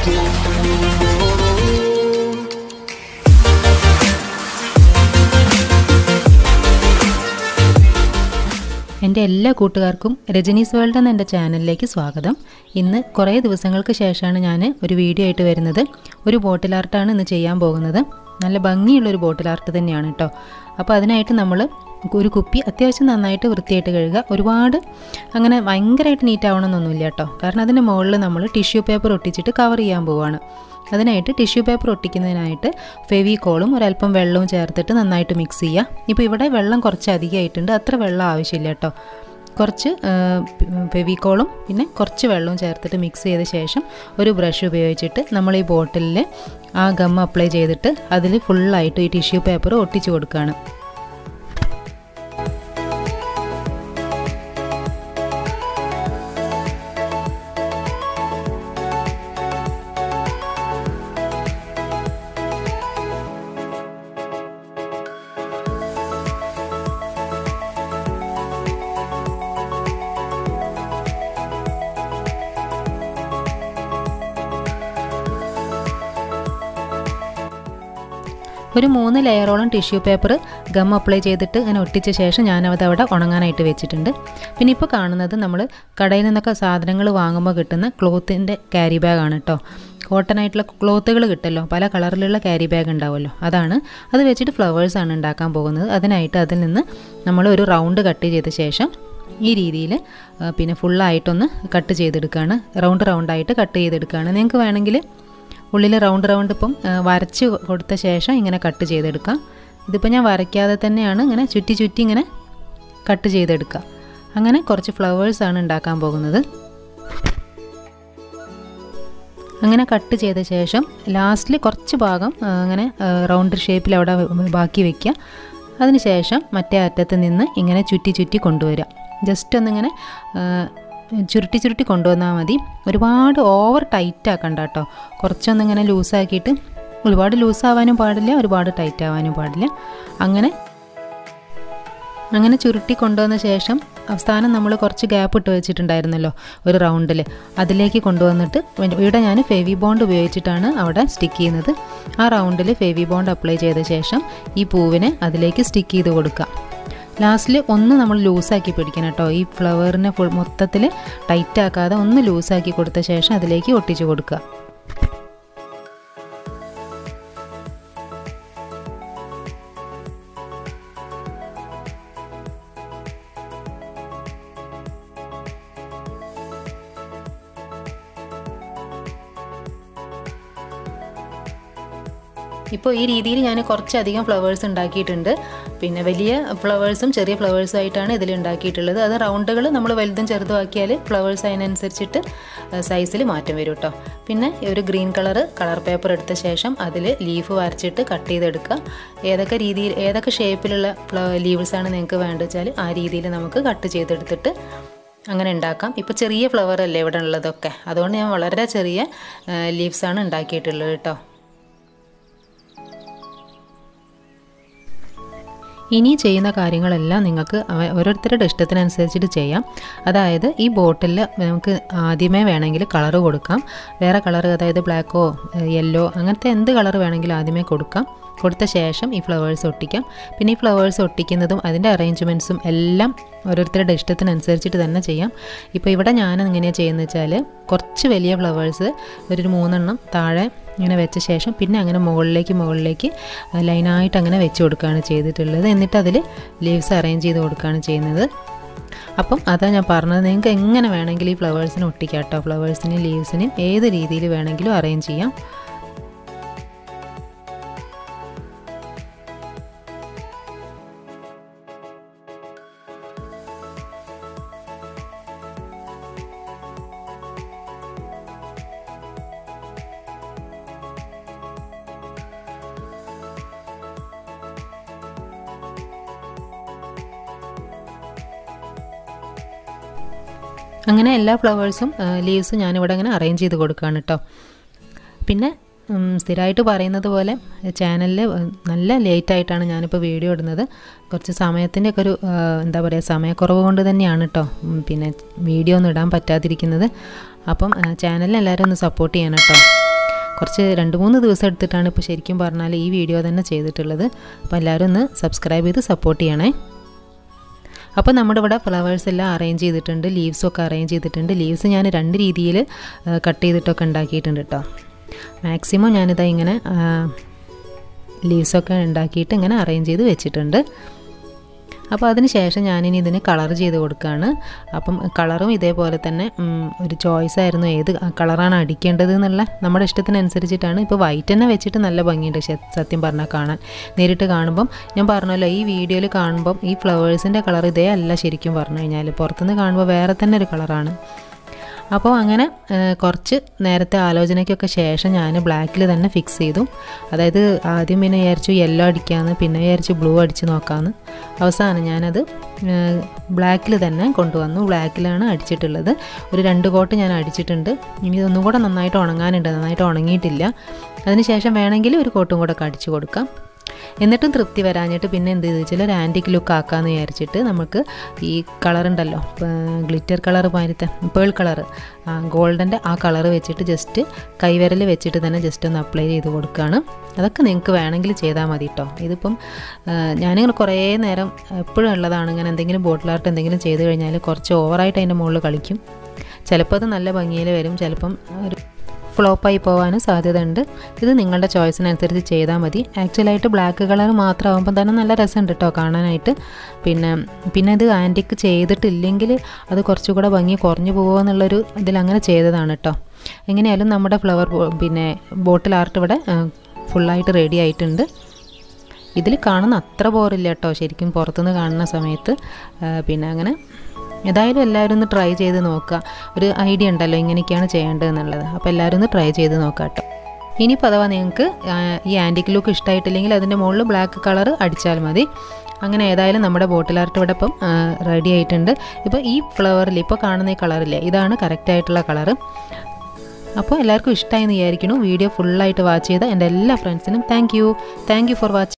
എൻ്റെ എല്ലാ കൂട്ടുകാർക്കും രജനീസ് വേൾഡ് എന്ന എൻ്റെ ചാനലിലേക്ക് സ്വാഗതം ഇന്ന് കുറേ ദിവസങ്ങൾക്ക് ശേഷമാണ് ഞാൻ ഒരു വീഡിയോ ആയിട്ട് വരുന്നത് ഒരു ബോട്ടിൽ ആർട്ടാണ് ഇന്ന് ചെയ്യാൻ പോകുന്നത് നല്ല ഭംഗിയുള്ളൊരു ബോട്ടിൽ ആർട്ട് തന്നെയാണ് കേട്ടോ അപ്പോൾ അതിനായിട്ട് നമ്മൾ ഒരു കുപ്പി അത്യാവശ്യം നന്നായിട്ട് വൃത്തിയായിട്ട് കഴുകുക ഒരുപാട് അങ്ങനെ ഭയങ്കരമായിട്ട് നീറ്റ് ആവണമെന്നൊന്നുമില്ല കേട്ടോ കാരണം അതിൻ്റെ മുകളിൽ നമ്മൾ ടിഷ്യൂ പേപ്പർ ഒട്ടിച്ചിട്ട് കവർ ചെയ്യാൻ പോവുകയാണ് അതിനായിട്ട് ടിഷ്യൂ പേപ്പർ ഒട്ടിക്കുന്നതിനായിട്ട് ഫെവിക്കോളും ഒരല്പം വെള്ളവും ചേർത്തിട്ട് നന്നായിട്ട് മിക്സ് ചെയ്യുക ഇപ്പോൾ ഇവിടെ വെള്ളം കുറച്ച് അധികമായിട്ടുണ്ട് അത്ര വെള്ളം ആവശ്യമില്ല കേട്ടോ കുറച്ച് ഫെവിക്കോളും പിന്നെ കുറച്ച് വെള്ളവും ചേർത്തിട്ട് മിക്സ് ചെയ്ത ശേഷം ഒരു ബ്രഷ് ഉപയോഗിച്ചിട്ട് നമ്മൾ ഈ ബോട്ടിലിൽ ആ ഗം അപ്ലൈ ചെയ്തിട്ട് അതിൽ ഫുള്ളായിട്ട് ഈ ടിഷ്യൂ പേപ്പർ ഒട്ടിച്ചു കൊടുക്കുകയാണ് ഒരു മൂന്ന് ലെയറോളം ടിഷ്യൂ പേപ്പർ ഗം അപ്ലൈ ചെയ്തിട്ട് അങ്ങനെ ഒട്ടിച്ച ശേഷം ഞാനത് അവിടെ ഉണങ്ങാനായിട്ട് വെച്ചിട്ടുണ്ട് പിന്നെ ഇപ്പോൾ കാണുന്നത് നമ്മൾ കടയിൽ നിന്നൊക്കെ സാധനങ്ങൾ വാങ്ങുമ്പോൾ കിട്ടുന്ന ക്ലോത്തിൻ്റെ ക്യാരി ബാഗാണ് കേട്ടോ കോട്ടൺ ആയിട്ടുള്ള ക്ലോത്തുകൾ കിട്ടുമല്ലോ പല കളറിലുള്ള ക്യാരി ബാഗ് ഉണ്ടാവുമല്ലോ അതാണ് അത് വെച്ചിട്ട് ഫ്ലവേഴ്സാണ് ഉണ്ടാക്കാൻ പോകുന്നത് അതിനായിട്ട് അതിൽ നിന്ന് നമ്മൾ ഒരു റൗണ്ട് കട്ട് ചെയ്ത ശേഷം ഈ രീതിയിൽ പിന്നെ ഫുള്ളായിട്ടൊന്ന് കട്ട് ചെയ്തെടുക്കുകയാണ് റൗണ്ട് റൗണ്ടായിട്ട് കട്ട് ചെയ്തെടുക്കുകയാണ് നിങ്ങൾക്ക് വേണമെങ്കിൽ ഉള്ളിൽ റൗണ്ട് റൗണ്ട് ഇപ്പം വരച്ച് കൊടുത്ത ശേഷം ഇങ്ങനെ കട്ട് ചെയ്തെടുക്കാം ഇതിപ്പോൾ ഞാൻ വരയ്ക്കാതെ തന്നെയാണ് ഇങ്ങനെ ചുറ്റി ചുറ്റി ഇങ്ങനെ കട്ട് ചെയ്തെടുക്കുക അങ്ങനെ കുറച്ച് ഫ്ലവേഴ്സാണ് ഉണ്ടാക്കാൻ പോകുന്നത് അങ്ങനെ കട്ട് ചെയ്ത ശേഷം ലാസ്റ്റിൽ കുറച്ച് ഭാഗം അങ്ങനെ റൗണ്ട് ഷേപ്പിൽ അവിടെ ബാക്കി വയ്ക്കുക അതിനുശേഷം മറ്റേ അറ്റത്ത് നിന്ന് ഇങ്ങനെ ചുറ്റി ചുറ്റി കൊണ്ടുവരിക ജസ്റ്റ് ഒന്നിങ്ങനെ ചുരുട്ടി ചുരുട്ടി കൊണ്ടുവന്നാൽ മതി ഒരുപാട് ഓവർ ടൈറ്റ് ആക്കണ്ട കേട്ടോ കുറച്ചൊന്നിങ്ങനെ ലൂസാക്കിയിട്ട് ഒരുപാട് ലൂസാവാനും പാടില്ല ഒരുപാട് ടൈറ്റ് ആവാനും പാടില്ല അങ്ങനെ അങ്ങനെ ചുരുട്ടി കൊണ്ടുവന്ന ശേഷം അവസാനം നമ്മൾ കുറച്ച് ഗ്യാപ്പ് ഇട്ട് വെച്ചിട്ടുണ്ടായിരുന്നല്ലോ ഒരു റൗണ്ടിൽ അതിലേക്ക് കൊണ്ടുവന്നിട്ട് ഇവിടെ ഞാൻ ഫെവി ബോണ്ട് ഉപയോഗിച്ചിട്ടാണ് അവിടെ സ്റ്റിക്ക് ചെയ്യുന്നത് ആ റൗണ്ടിൽ ഫെവി ബോണ്ട് അപ്ലൈ ചെയ്ത ശേഷം ഈ പൂവിനെ അതിലേക്ക് സ്റ്റിക്ക് ചെയ്ത് കൊടുക്കുക ലാസ്റ്റിൽ ഒന്ന് നമ്മൾ ലൂസാക്കി പിടിക്കണം കേട്ടോ ഈ ഫ്ലവറിനെ ഫുൾ മൊത്തത്തിൽ ടൈറ്റ് ആക്കാതെ ഒന്ന് ലൂസാക്കി കൊടുത്ത ശേഷം അതിലേക്ക് ഒട്ടിച്ചു കൊടുക്കുക ഇപ്പോൾ ഈ രീതിയിൽ ഞാൻ കുറച്ചധികം ഫ്ലവേഴ്സ് ഉണ്ടാക്കിയിട്ടുണ്ട് പിന്നെ വലിയ ഫ്ലവേഴ്സും ചെറിയ ഫ്ലവേഴ്സും ആയിട്ടാണ് ഇതിൽ ഉണ്ടാക്കിയിട്ടുള്ളത് അത് റൗണ്ടുകൾ നമ്മൾ വലുതും ചെറുതുമാക്കിയാൽ ഫ്ലവേഴ്സ് അതിനനുസരിച്ചിട്ട് സൈസിൽ മാറ്റം വരും കേട്ടോ പിന്നെ ഒരു ഗ്രീൻ കളർ കളർ പേപ്പർ എടുത്ത ശേഷം അതിൽ ലീഫ് വരച്ചിട്ട് കട്ട് ചെയ്തെടുക്കുക ഏതൊക്കെ രീതിയിൽ ഏതൊക്കെ ഷേപ്പിലുള്ള ലീവ്സാണ് നിങ്ങൾക്ക് വേണ്ടത് വെച്ചാൽ ആ രീതിയിൽ നമുക്ക് കട്ട് ചെയ്തെടുത്തിട്ട് അങ്ങനെ ഉണ്ടാക്കാം ഇപ്പോൾ ചെറിയ ഫ്ലവർ അല്ലേ ഇവിടെ ഉള്ളതൊക്കെ അതുകൊണ്ട് ഞാൻ വളരെ ചെറിയ ലീവ്സാണ് ഉണ്ടാക്കിയിട്ടുള്ളത് കേട്ടോ ഇനി ചെയ്യുന്ന കാര്യങ്ങളെല്ലാം നിങ്ങൾക്ക് ഓരോരുത്തരുടെ ഇഷ്ടത്തിനനുസരിച്ചിട്ട് ചെയ്യാം അതായത് ഈ ബോട്ടിൽ നമുക്ക് ആദ്യമേ വേണമെങ്കിൽ കളർ കൊടുക്കാം വേറെ കളർ അതായത് ബ്ലാക്കോ യെല്ലോ അങ്ങനത്തെ എന്ത് കളർ വേണമെങ്കിലും ആദ്യമേ കൊടുക്കാം കൊടുത്ത ശേഷം ഈ ഫ്ലവേഴ്സ് ഒട്ടിക്കാം പിന്നെ ഈ ഫ്ലവേഴ്സ് ഒട്ടിക്കുന്നതും അതിൻ്റെ അറേഞ്ച്മെൻറ്റ്സും എല്ലാം ഓരോരുത്തരുടെ ഇഷ്ടത്തിനനുസരിച്ചിട്ട് തന്നെ ചെയ്യാം ഇപ്പോൾ ഇവിടെ ഞാൻ എങ്ങനെയാണ് ചെയ്യുന്നത് വെച്ചാൽ കുറച്ച് വലിയ ഫ്ലവേഴ്സ് ഒരു മൂന്നെണ്ണം താഴെ ഇങ്ങനെ വെച്ച ശേഷം പിന്നെ അങ്ങനെ മുകളിലേക്ക് മുകളിലേക്ക് ലൈനായിട്ട് അങ്ങനെ വെച്ച് കൊടുക്കുകയാണ് ചെയ്തിട്ടുള്ളത് എന്നിട്ട് അതിൽ ലീവ്സ് അറേഞ്ച് ചെയ്ത് കൊടുക്കുകയാണ് ചെയ്യുന്നത് അപ്പം അതാ ഞാൻ പറഞ്ഞത് നിങ്ങൾക്ക് എങ്ങനെ വേണമെങ്കിലും ഈ ഫ്ലവേഴ്സിനെ ഒട്ടിക്കാം കേട്ടോ ഫ്ലവേഴ്സിനെയും ലീവ്സിനെയും ഏത് രീതിയിൽ വേണമെങ്കിലും അറേഞ്ച് ചെയ്യാം അങ്ങനെ എല്ലാ ഫ്ലവേഴ്സും ലീവ്സും ഞാനിവിടെ അങ്ങനെ അറേഞ്ച് ചെയ്ത് കൊടുക്കുകയാണ് കേട്ടോ പിന്നെ സ്ഥിരമായിട്ട് പറയുന്നത് പോലെ ചാനലിൽ നല്ല ലേറ്റായിട്ടാണ് ഞാനിപ്പോൾ വീഡിയോ ഇടുന്നത് കുറച്ച് സമയത്തിൻ്റെ ഒക്കെ ഒരു എന്താ പറയുക സമയക്കുറവ് കൊണ്ട് തന്നെയാണ് കേട്ടോ പിന്നെ വീഡിയോ ഒന്നും ഇടാൻ പറ്റാതിരിക്കുന്നത് അപ്പം ചാനലിൽ എല്ലാവരും ഒന്ന് സപ്പോർട്ട് ചെയ്യണം കേട്ടോ കുറച്ച് രണ്ട് മൂന്ന് ദിവസം എടുത്തിട്ടാണ് ഇപ്പോൾ ശരിക്കും പറഞ്ഞാൽ ഈ വീഡിയോ തന്നെ ചെയ്തിട്ടുള്ളത് അപ്പോൾ എല്ലാവരും ഒന്ന് സബ്സ്ക്രൈബ് ചെയ്ത് സപ്പോർട്ട് ചെയ്യണേ അപ്പോൾ നമ്മുടെ ഇവിടെ ഫ്ലവേഴ്സ് എല്ലാം അറേഞ്ച് ചെയ്തിട്ടുണ്ട് ലീവ്സൊക്കെ അറേഞ്ച് ചെയ്തിട്ടുണ്ട് ലീവ്സ് ഞാൻ രണ്ട് രീതിയിൽ കട്ട് ചെയ്തിട്ടൊക്കെ ഉണ്ടാക്കിയിട്ടുണ്ട് കേട്ടോ മാക്സിമം ഞാനിതാ ഇങ്ങനെ ലീവ്സൊക്കെ ഉണ്ടാക്കിയിട്ട് ഇങ്ങനെ അറേഞ്ച് ചെയ്ത് വെച്ചിട്ടുണ്ട് അപ്പോൾ അതിന് ശേഷം ഞാനിനി ഇതിന് കളർ ചെയ്ത് കൊടുക്കുകയാണ് അപ്പം കളറും ഇതേപോലെ തന്നെ ഒരു ചോയ്സ് ആയിരുന്നു ഏത് കളറാണ് അടിക്കേണ്ടത് എന്നുള്ള നമ്മുടെ ഇഷ്ടത്തിനനുസരിച്ചിട്ടാണ് ഇപ്പോൾ വൈറ്റ് തന്നെ വെച്ചിട്ട് നല്ല ഭംഗിയുണ്ട് സത്യം പറഞ്ഞാൽ കാണാൻ നേരിട്ട് കാണുമ്പം ഞാൻ പറഞ്ഞല്ലോ ഈ വീഡിയോയിൽ കാണുമ്പം ഈ ഫ്ലവേഴ്സിൻ്റെ കളർ ഇതേ അല്ല ശരിക്കും പറഞ്ഞു കഴിഞ്ഞാൽ പുറത്തുനിന്ന് കാണുമ്പോൾ വേറെ തന്നെ ഒരു കളറാണ് അപ്പോൾ അങ്ങനെ കുറച്ച് നേരത്തെ ആലോചനയ്ക്കൊക്കെ ശേഷം ഞാൻ ബ്ലാക്കിൽ തന്നെ ഫിക്സ് ചെയ്തു അതായത് ആദ്യം പിന്നെ വിചാരിച്ചു യെല്ലോ അടിക്കാമെന്ന് പിന്നെ വിചാരിച്ചു ബ്ലൂ അടിച്ച് നോക്കാമെന്ന് അവസാനം ഞാനത് ബ്ലാക്കിൽ തന്നെ കൊണ്ടുവന്നു ബ്ലാക്കിലാണ് അടിച്ചിട്ടുള്ളത് ഒരു രണ്ട് കോട്ട് ഞാൻ അടിച്ചിട്ടുണ്ട് ഇനി ഒന്നും കൂടെ നന്നായിട്ട് ഉണങ്ങാനുണ്ട് നന്നായിട്ട് ഉണങ്ങിയിട്ടില്ല അതിനുശേഷം വേണമെങ്കിൽ ഒരു കോട്ടും കൂടെ അടിച്ചു കൊടുക്കാം എന്നിട്ടും തൃപ്തി വരാഞ്ഞിട്ട് പിന്നെ എന്ത് ചെയ്തു വെച്ചാൽ ഒരു ആൻറ്റിക് ലുക്ക് ആക്കാമെന്ന് വിചാരിച്ചിട്ട് നമുക്ക് ഈ കളർ ഉണ്ടല്ലോ ഗ്ലിറ്റർ കളർ മാതിരത്തെ പേൾ കളർ ഗോൾഡൻ്റെ ആ കളർ വെച്ചിട്ട് ജസ്റ്റ് കൈവിരൽ വെച്ചിട്ട് തന്നെ ജസ്റ്റ് ഒന്ന് അപ്ലൈ ചെയ്ത് കൊടുക്കുകയാണ് അതൊക്കെ നിങ്ങൾക്ക് വേണമെങ്കിൽ ചെയ്താൽ മതി കേട്ടോ ഇതിപ്പം ഞാനിങ്ങനെ കുറേ നേരം എപ്പോഴും ഉള്ളതാണ് ഇങ്ങനെ എന്തെങ്കിലും ബോട്ടിൽ ആർട്ട് എന്തെങ്കിലും ചെയ്ത് കഴിഞ്ഞാൽ കുറച്ച് ഓവറായിട്ട് അതിൻ്റെ മുകളിൽ കളിക്കും ചിലപ്പോൾ അത് നല്ല ഭംഗിയിൽ വരും ചിലപ്പം ഒരു ഫ്ലോപ്പായി പോകാനും സാധ്യതയുണ്ട് ഇത് നിങ്ങളുടെ ചോയ്സിനനുസരിച്ച് ചെയ്താൽ മതി ആക്ച്വലായിട്ട് ബ്ലാക്ക് കളർ മാത്രമാകുമ്പോൾ തന്നെ നല്ല രസമുണ്ട് കേട്ടോ കാണാനായിട്ട് പിന്നെ പിന്നെ ഇത് ആൻറ്റിക്ക് ചെയ്തിട്ടില്ലെങ്കിൽ അത് കുറച്ചുകൂടെ ഭംഗി കുറഞ്ഞു പോകുമോ എന്നുള്ളൊരു ഇതിൽ അങ്ങനെ ചെയ്തതാണ് കേട്ടോ എങ്ങനെയായാലും നമ്മുടെ ഫ്ലവർ പിന്നെ ബോട്ടിൽ ആർട്ട് ഇവിടെ ഫുള്ളായിട്ട് റെഡി ആയിട്ടുണ്ട് ഇതിൽ കാണുന്ന അത്ര ബോറില്ല കേട്ടോ ശരിക്കും പുറത്തുനിന്ന് കാണുന്ന സമയത്ത് പിന്നെ അങ്ങനെ ഏതായാലും എല്ലാവരും ഒന്ന് ട്രൈ ചെയ്ത് നോക്കുക ഒരു ഐഡിയ ഉണ്ടല്ലോ ഇങ്ങനെയൊക്കെയാണ് ചെയ്യേണ്ടത് എന്നുള്ളത് അപ്പോൾ എല്ലാവരും ഒന്ന് ട്രൈ ചെയ്ത് നോക്കുക കേട്ടോ ഇനിയിപ്പോൾ അഥവാ നിങ്ങൾക്ക് ഈ ആൻറ്റിക് ലുക്ക് ഇഷ്ടമായിട്ടില്ലെങ്കിൽ അതിൻ്റെ മുകളിൽ ബ്ലാക്ക് കളർ അടിച്ചാൽ മതി അങ്ങനെ ഏതായാലും നമ്മുടെ ബോട്ടിൽ ആർട്ട് ഇവിടെ ഇപ്പം റെഡി ആയിട്ടുണ്ട് ഇപ്പോൾ ഈ ഫ്ലവറിൽ ഇപ്പോൾ കാണുന്ന ഈ കളറില്ലേ ഇതാണ് കറക്റ്റായിട്ടുള്ള കളറ് അപ്പോൾ എല്ലാവർക്കും ഇഷ്ടമായി എന്ന് വിചാരിക്കുന്നു വീഡിയോ ഫുള്ളായിട്ട് വാച്ച് ചെയ്ത എൻ്റെ എല്ലാ ഫ്രണ്ട്സിനും thank you thank you for watching